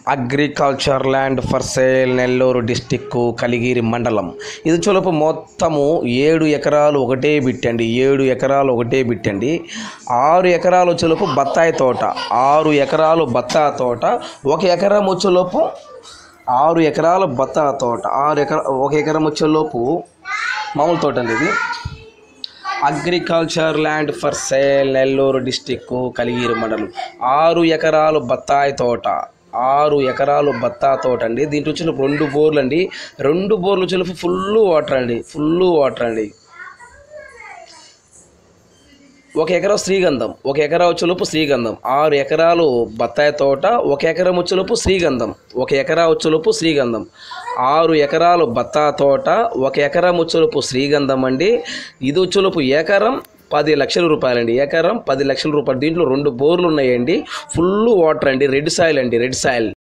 agriculture land for sale Nellore district Kaligiri మండలం ఇది చులపు మొత్తము ఏడు ఎకరాలు ఒకటే బిట్టండి ఏడు ఎకరాలు ఒకటే బిట్టండి ఆరు ఎకరాలు చులుపు బత్తాయి తోట ఆరు ఎకరాలు బత్తాయి తోట ఒక ఎకరం వచ్చేలోపు ఆరు ఎకరాల బత్తాయి తోట ఆరు ఎకరా ఒక ఎకరం వచ్చేలోపు మామూలు తోట అండి ఇది agriculture land for sale Nellore district Kaligiri మండలం ఆరు ఎకరాలు బత్తాయి తోట ఆరు ఎకరాలు బత్తాయి తోట అండి దీంట్లో వచ్చిన రెండు బోర్లు అండి రెండు బోర్లు చిలుపు ఫుల్ వాటర్ అండి ఫుల్ వాటర్ అండి ఒక ఎకరా శ్రీగంధం ఒక ఎకరా వచ్చేలోపు శ్రీగంధం ఆరు ఎకరాలు బత్తాయి తోట ఒక ఎకరం వచ్చేలోపు శ్రీగంధం ఒక ఎకరా వచ్చేలోపు శ్రీగంధం ఆరు ఎకరాలు బత్తా తోట ఒక ఎకరం వచ్చేలోపు శ్రీగంధం అండి ఇది వచ్చేలోపు ఎకరం పది లక్షల రూపాయలండి ఎకరం పది లక్షల రూపాయలు దీంట్లో రెండు బోర్లు ఉన్నాయండి ఫుల్ వాటర్ అండి రెడ్ సాయిల్ అండి రెడ్ సాయిల్